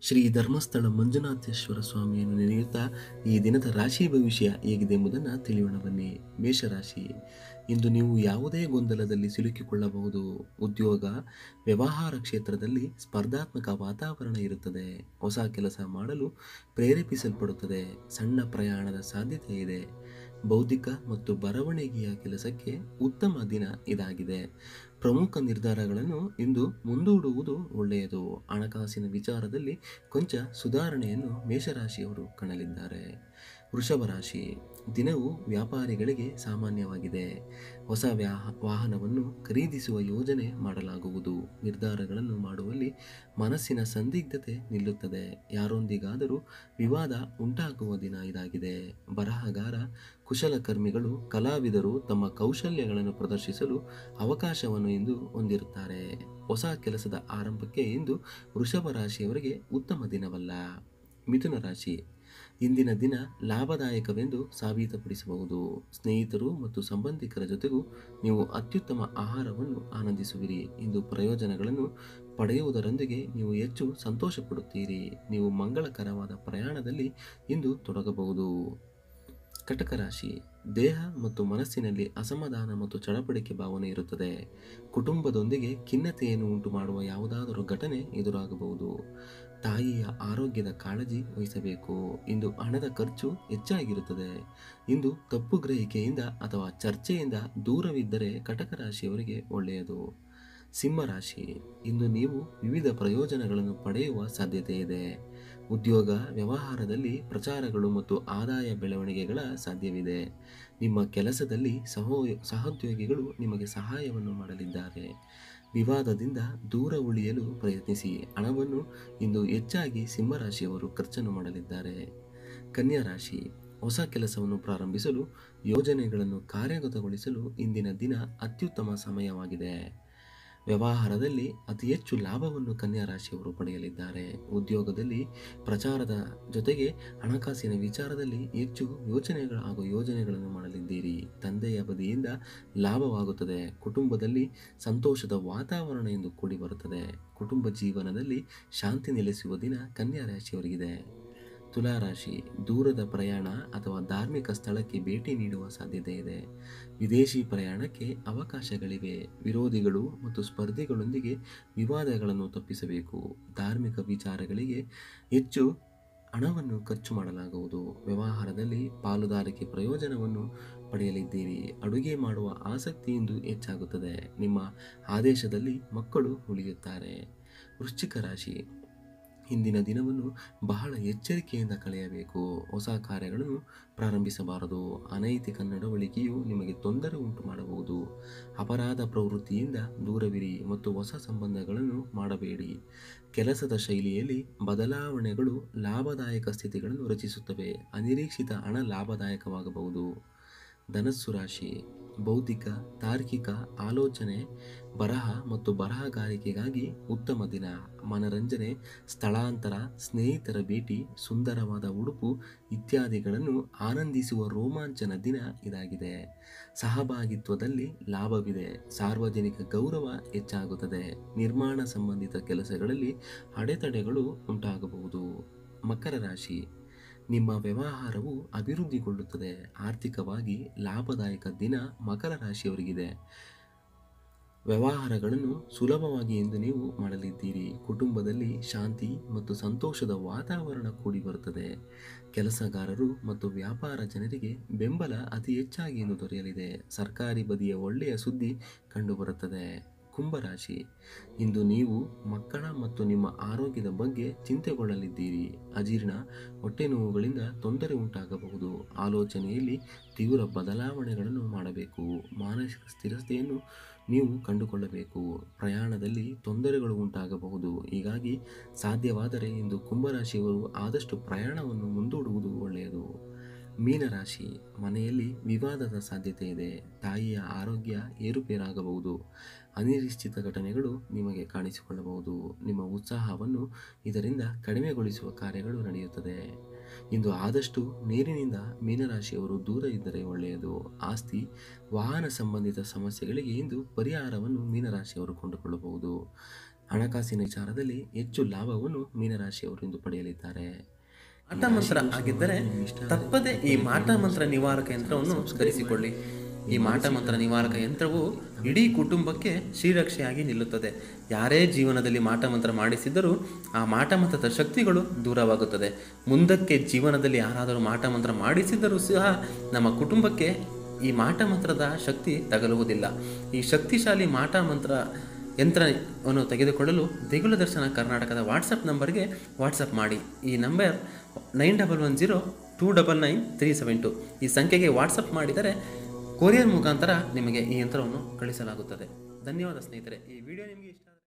ಶ್ರೀ ಧರ್ಮಸ್ಥಳ ಮಂಜುನಾಥೇಶ್ವರ ಸ್ವಾಮಿಯನ್ನು ನೆನೆಯುತ್ತಾ ಈ ದಿನದ ರಾಶಿ ಭವಿಷ್ಯ ಹೇಗಿದೆ ಎಂಬುದನ್ನು ತಿಳಿಯೋಣ ಬನ್ನಿ ಮೇಷರಾಶಿ ಇಂದು ನೀವು ಯಾವುದೇ ಗೊಂದಲದಲ್ಲಿ ಸಿಲುಕಿಕೊಳ್ಳಬಹುದು ಉದ್ಯೋಗ ವ್ಯವಹಾರ ಕ್ಷೇತ್ರದಲ್ಲಿ ಸ್ಪರ್ಧಾತ್ಮಕ ವಾತಾವರಣ ಇರುತ್ತದೆ ಹೊಸ ಕೆಲಸ ಮಾಡಲು ಪ್ರೇರೇಪಿಸಲ್ಪಡುತ್ತದೆ ಸಣ್ಣ ಪ್ರಯಾಣದ ಸಾಧ್ಯತೆ ಇದೆ ಬೌದ್ಧಿಕ ಮತ್ತು ಬರವಣಿಗೆಯ ಕೆಲಸಕ್ಕೆ ಉತ್ತಮ ದಿನ ಇದಾಗಿದೆ ಪ್ರಮುಖ ನಿರ್ಧಾರಗಳನ್ನು ಇಂದು ಮುಂದೂಡುವುದು ಒಳ್ಳೆಯದು ಹಣಕಾಸಿನ ವಿಚಾರದಲ್ಲಿ ಕೊಂಚ ಸುಧಾರಣೆಯನ್ನು ಮೇಷರಾಶಿಯವರು ಕಾಣಲಿದ್ದಾರೆ ವೃಷಭ ರಾಶಿ ದಿನವು ವ್ಯಾಪಾರಿಗಳಿಗೆ ಸಾಮಾನ್ಯವಾಗಿದೆ ಹೊಸ ವ್ಯಾಹ ವಾಹನವನ್ನು ಖರೀದಿಸುವ ಯೋಜನೆ ಮಾಡಲಾಗುವುದು ನಿರ್ಧಾರಗಳನ್ನು ಮಾಡುವಲ್ಲಿ ಮನಸ್ಸಿನ ಸಂದಿಗ್ಧತೆ ನಿಲ್ಲುತ್ತದೆ ಯಾರೊಂದಿಗಾದರೂ ವಿವಾದ ಉಂಟಾಗುವ ದಿನ ಇದಾಗಿದೆ ಬರಹಗಾರ ಕುಶಲಕರ್ಮಿಗಳು ಕಲಾವಿದರು ತಮ್ಮ ಕೌಶಲ್ಯಗಳನ್ನು ಪ್ರದರ್ಶಿಸಲು ಅವಕಾಶವನ್ನು ಇಂದು ಹೊಂದಿರುತ್ತಾರೆ ಹೊಸ ಕೆಲಸದ ಆರಂಭಕ್ಕೆ ಇಂದು ವೃಷಭ ರಾಶಿಯವರಿಗೆ ಉತ್ತಮ ದಿನವಲ್ಲ ಮಿಥುನ ರಾಶಿ ಇಂದಿನ ದಿನ ಲಾಭದಾಯಕವೆಂದು ಸಾಬೀತುಪಡಿಸಬಹುದು ಸ್ನೇಹಿತರು ಮತ್ತು ಸಂಬಂಧಿಕರ ಜೊತೆಗೂ ನೀವು ಅತ್ಯುತ್ತಮ ಆಹಾರವನ್ನು ಆನಂದಿಸುವಿರಿ ಇಂದು ಪ್ರಯೋಜನಗಳನ್ನು ಪಡೆಯುವುದರೊಂದಿಗೆ ನೀವು ಹೆಚ್ಚು ಸಂತೋಷ ಪಡುತ್ತೀರಿ ನೀವು ಮಂಗಳಕರವಾದ ಪ್ರಯಾಣದಲ್ಲಿ ಇಂದು ತೊಡಗಬಹುದು ಕಟಕ ರಾಶಿ ದೇಹ ಮತ್ತು ಮನಸ್ಸಿನಲ್ಲಿ ಅಸಮಾಧಾನ ಮತ್ತು ಚಡಪಡಿಕೆ ಭಾವನೆ ಇರುತ್ತದೆ ಕುಟುಂಬದೊಂದಿಗೆ ಖಿನ್ನತೆಯನ್ನು ಉಂಟು ಮಾಡುವ ಯಾವುದಾದರೂ ಘಟನೆ ಎದುರಾಗಬಹುದು ತಾಯಿಯ ಆರೋಗ್ಯದ ಕಾಳಜಿ ವಹಿಸಬೇಕು ಇಂದು ಹಣದ ಖರ್ಚು ಹೆಚ್ಚಾಗಿರುತ್ತದೆ ಇಂದು ತಪ್ಪು ಗ್ರಹಿಕೆಯಿಂದ ಅಥವಾ ಚರ್ಚೆಯಿಂದ ದೂರವಿದ್ದರೆ ಕಟಕ ರಾಶಿಯವರಿಗೆ ಒಳ್ಳೆಯದು ಸಿಂಹರಾಶಿ ಇಂದು ನೀವು ವಿವಿಧ ಪ್ರಯೋಜನಗಳನ್ನು ಪಡೆಯುವ ಸಾಧ್ಯತೆ ಇದೆ ಉದ್ಯೋಗ ವ್ಯವಹಾರದಲ್ಲಿ ಪ್ರಚಾರಗಳು ಮತ್ತು ಆದಾಯ ಬೆಳವಣಿಗೆಗಳ ಸಾಧ್ಯವಿದೆ ನಿಮ್ಮ ಕೆಲಸದಲ್ಲಿ ಸಹೋ ಸಹೋದ್ಯೋಗಿಗಳು ನಿಮಗೆ ಸಹಾಯವನ್ನು ಮಾಡಲಿದ್ದಾರೆ ವಿವಾದದಿಂದ ದೂರ ಉಳಿಯಲು ಪ್ರಯತ್ನಿಸಿ ಹಣವನ್ನು ಇಂದು ಹೆಚ್ಚಾಗಿ ಸಿಂಹರಾಶಿಯವರು ಖರ್ಚನ್ನು ಮಾಡಲಿದ್ದಾರೆ ಕನ್ಯಾ ರಾಶಿ ಹೊಸ ಕೆಲಸವನ್ನು ಪ್ರಾರಂಭಿಸಲು ಯೋಜನೆಗಳನ್ನು ಕಾರ್ಯಗತಗೊಳಿಸಲು ಇಂದಿನ ದಿನ ಅತ್ಯುತ್ತಮ ಸಮಯವಾಗಿದೆ ವ್ಯವಹಾರದಲ್ಲಿ ಅತಿ ಹೆಚ್ಚು ಲಾಭವನ್ನು ಕನ್ಯಾ ರಾಶಿಯವರು ಪಡೆಯಲಿದ್ದಾರೆ ಉದ್ಯೋಗದಲ್ಲಿ ಪ್ರಚಾರದ ಜೊತೆಗೆ ಹಣಕಾಸಿನ ವಿಚಾರದಲ್ಲಿ ಹೆಚ್ಚು ಯೋಚನೆಗಳ ಹಾಗೂ ಯೋಜನೆಗಳನ್ನು ಮಾಡಲಿದ್ದೀರಿ ತಂದೆಯ ಬದಿಯಿಂದ ಲಾಭವಾಗುತ್ತದೆ ಕುಟುಂಬದಲ್ಲಿ ಸಂತೋಷದ ವಾತಾವರಣ ಎಂದು ಕೂಡಿ ಬರುತ್ತದೆ ಕುಟುಂಬ ಜೀವನದಲ್ಲಿ ಶಾಂತಿ ನೆಲೆಸುವ ದಿನ ಕನ್ಯಾ ರಾಶಿಯವರಿಗಿದೆ ತುಲಾರಾಶಿ ದೂರದ ಪ್ರಯಾಣ ಅಥವಾ ಧಾರ್ಮಿಕ ಸ್ಥಳಕ್ಕೆ ಭೇಟಿ ನೀಡುವ ಸಾಧ್ಯತೆ ಇದೆ ವಿದೇಶಿ ಪ್ರಯಾಣಕ್ಕೆ ಅವಕಾಶಗಳಿವೆ ವಿರೋಧಿಗಳು ಮತ್ತು ಸ್ಪರ್ಧಿಗಳೊಂದಿಗೆ ವಿವಾದಗಳನ್ನು ತಪ್ಪಿಸಬೇಕು ಧಾರ್ಮಿಕ ವಿಚಾರಗಳಿಗೆ ಹೆಚ್ಚು ಹಣವನ್ನು ಖರ್ಚು ಮಾಡಲಾಗುವುದು ವ್ಯವಹಾರದಲ್ಲಿ ಪಾಲುದಾರಿಕೆ ಪ್ರಯೋಜನವನ್ನು ಪಡೆಯಲಿದ್ದೀರಿ ಅಡುಗೆ ಮಾಡುವ ಆಸಕ್ತಿ ಇಂದು ಹೆಚ್ಚಾಗುತ್ತದೆ ನಿಮ್ಮ ಆದೇಶದಲ್ಲಿ ಮಕ್ಕಳು ಉಳಿಯುತ್ತಾರೆ ವೃಶ್ಚಿಕ ರಾಶಿ ಇಂದಿನ ದಿನವನ್ನು ಬಹಳ ಎಚ್ಚರಿಕೆಯಿಂದ ಕಳೆಯಬೇಕು ಹೊಸ ಕಾರ್ಯಗಳನ್ನು ಪ್ರಾರಂಭಿಸಬಾರದು ಅನೈತಿಕ ನಡವಳಿಕೆಯು ನಿಮಗೆ ತೊಂದರೆ ಉಂಟು ಮಾಡಬಹುದು ಅಪರಾಧ ಪ್ರವೃತ್ತಿಯಿಂದ ದೂರವಿರಿ ಮತ್ತು ಹೊಸ ಸಂಬಂಧಗಳನ್ನು ಮಾಡಬೇಡಿ ಕೆಲಸದ ಶೈಲಿಯಲ್ಲಿ ಬದಲಾವಣೆಗಳು ಲಾಭದಾಯಕ ಸ್ಥಿತಿಗಳನ್ನು ರಚಿಸುತ್ತವೆ ಅನಿರೀಕ್ಷಿತ ಹಣ ಲಾಭದಾಯಕವಾಗಬಹುದು ಧನಸ್ಸು ರಾಶಿ ಬೌದ್ಧಿಕ ತಾರ್ಕಿಕ ಆಲೋಚನೆ ಬರಹ ಮತ್ತು ಬರಹಗಾರಿಕೆಗಾಗಿ ಉತ್ತಮ ದಿನ ಮನರಂಜನೆ ಸ್ಥಳಾಂತರ ಸ್ನೇಹಿತರ ಭೇಟಿ ಸುಂದರವಾದ ಉಡುಪು ಇತ್ಯಾದಿಗಳನ್ನು ಆನಂದಿಸುವ ರೋಮಾಂಚನ ದಿನ ಇದಾಗಿದೆ ಸಹಭಾಗಿತ್ವದಲ್ಲಿ ಲಾಭವಿದೆ ಸಾರ್ವಜನಿಕ ಗೌರವ ಹೆಚ್ಚಾಗುತ್ತದೆ ನಿರ್ಮಾಣ ಸಂಬಂಧಿತ ಕೆಲಸಗಳಲ್ಲಿ ಅಡೆತಡೆಗಳು ಉಂಟಾಗಬಹುದು ಮಕರ ರಾಶಿ ನಿಮ್ಮ ವ್ಯವಹಾರವು ಅಭಿವೃದ್ಧಿಗೊಳ್ಳುತ್ತದೆ ಆರ್ಥಿಕವಾಗಿ ಲಾಭದಾಯಕ ದಿನ ಮಕರ ರಾಶಿಯವರಿಗಿದೆ ವ್ಯವಹಾರಗಳನ್ನು ಸುಲಭವಾಗಿ ಎಂದು ನೀವು ಮಾಡಲಿದ್ದೀರಿ ಕುಟುಂಬದಲ್ಲಿ ಶಾಂತಿ ಮತ್ತು ಸಂತೋಷದ ವಾತಾವರಣ ಕೂಡಿ ಬರುತ್ತದೆ ಕೆಲಸಗಾರರು ಮತ್ತು ವ್ಯಾಪಾರ ಜನರಿಗೆ ಬೆಂಬಲ ಅತಿ ಹೆಚ್ಚಾಗಿ ಎಂದು ದೊರೆಯಲಿದೆ ಸರ್ಕಾರಿ ಬದಿಯ ಒಳ್ಳೆಯ ಸುದ್ದಿ ಕಂಡುಬರುತ್ತದೆ ಕುಂಭರಾಶಿ ಇಂದು ನೀವು ಮಕ್ಕಳ ಮತ್ತು ನಿಮ್ಮ ಆರೋಗ್ಯದ ಬಗ್ಗೆ ಚಿಂತೆಗೊಳ್ಳಲಿದ್ದೀರಿ ಅಜೀರ್ಣ ಹೊಟ್ಟೆ ನೋವುಗಳಿಂದ ತೊಂದರೆ ಉಂಟಾಗಬಹುದು ಆಲೋಚನೆಯಲ್ಲಿ ತೀವ್ರ ಬದಲಾವಣೆಗಳನ್ನು ಮಾಡಬೇಕು ಮಾನಸಿಕ ಸ್ಥಿರತೆಯನ್ನು ನೀವು ಕಂಡುಕೊಳ್ಳಬೇಕು ಪ್ರಯಾಣದಲ್ಲಿ ತೊಂದರೆಗಳು ಉಂಟಾಗಬಹುದು ಹೀಗಾಗಿ ಸಾಧ್ಯವಾದರೆ ಇಂದು ಕುಂಭರಾಶಿಯವರು ಆದಷ್ಟು ಪ್ರಯಾಣವನ್ನು ಮುಂದೂಡುವುದು ಒಳ್ಳೆಯದು ಮೀನರಾಶಿ ಮನೆಯಲ್ಲಿ ವಿವಾದದ ಸಾಧ್ಯತೆ ಇದೆ ತಾಯಿಯ ಆರೋಗ್ಯ ಏರುಪೇರಾಗಬಹುದು ಅನಿರೀಕ್ಷಿತ ಘಟನೆಗಳು ನಿಮಗೆ ಕಾಣಿಸಿಕೊಳ್ಳಬಹುದು ನಿಮ್ಮ ಉತ್ಸಾಹವನ್ನು ಇದರಿಂದ ಕಡಿಮೆಗೊಳಿಸುವ ಕಾರ್ಯಗಳು ನಡೆಯುತ್ತದೆ ಇಂದು ಆದಷ್ಟು ನೀರಿನಿಂದ ಮೀನರಾಶಿಯವರು ದೂರ ಇದ್ದರೆ ಒಳ್ಳೆಯದು ಆಸ್ತಿ ವಾಹನ ಸಂಬಂಧಿತ ಸಮಸ್ಯೆಗಳಿಗೆ ಇಂದು ಪರಿಹಾರವನ್ನು ಮೀನರಾಶಿಯವರು ಕೊಂಡುಕೊಳ್ಳಬಹುದು ಹಣಕಾಸಿನ ವಿಚಾರದಲ್ಲಿ ಹೆಚ್ಚು ಲಾಭವನ್ನು ಮೀನರಾಶಿಯವರು ಇಂದು ಪಡೆಯಲಿದ್ದಾರೆ ಮಾಟ ಮಂತ್ರ ಆಗಿದ್ದರೆ ತಪ್ಪದೆ ಈ ಮಾಟ ಮಂತ್ರ ನಿವಾರಕ ಯಂತ್ರವನ್ನು ಧರಿಸಿಕೊಳ್ಳಿ ಈ ಮಾಟ ಮಂತ್ರ ನಿವಾರಕ ಯಂತ್ರವು ಇಡೀ ಕುಟುಂಬಕ್ಕೆ ಶ್ರೀರಕ್ಷೆಯಾಗಿ ನಿಲ್ಲುತ್ತದೆ ಯಾರೇ ಜೀವನದಲ್ಲಿ ಮಾಟ ಮಂತ್ರ ಮಾಡಿಸಿದ್ದರೂ ಆ ಮಾಟ ಮಂತ್ರದ ಶಕ್ತಿಗಳು ದೂರವಾಗುತ್ತದೆ ಮುಂದಕ್ಕೆ ಜೀವನದಲ್ಲಿ ಯಾರಾದರೂ ಮಾಟ ಮಂತ್ರ ಮಾಡಿಸಿದ್ದರೂ ಸಹ ನಮ್ಮ ಕುಟುಂಬಕ್ಕೆ ಈ ಮಾಟ ಮಂತ್ರದ ಶಕ್ತಿ ತಗಲುವುದಿಲ್ಲ ಈ ಶಕ್ತಿಶಾಲಿ ಮಾಟ ಮಂತ್ರ ಯಂತ್ರವನ್ನು ತೆಗೆದುಕೊಳ್ಳಲು ದೇಗುಲ ದರ್ಶನ ಕರ್ನಾಟಕದ ವಾಟ್ಸಪ್ ನಂಬರ್ಗೆ ವಾಟ್ಸಪ್ ಮಾಡಿ ಈ number nine double one zero two double nine three seven two ಈ ಸಂಖ್ಯೆಗೆ ವಾಟ್ಸಪ್ ಮಾಡಿದರೆ ಕೊರಿಯರ್ ಮುಖಾಂತರ ನಿಮಗೆ ಈ ಯಂತ್ರವನ್ನು ಕಳಿಸಲಾಗುತ್ತದೆ ಧನ್ಯವಾದ ಸ್ನೇಹಿತರೆ ಈ ವಿಡಿಯೋ ನಿಮಗೆ ಇಷ್ಟ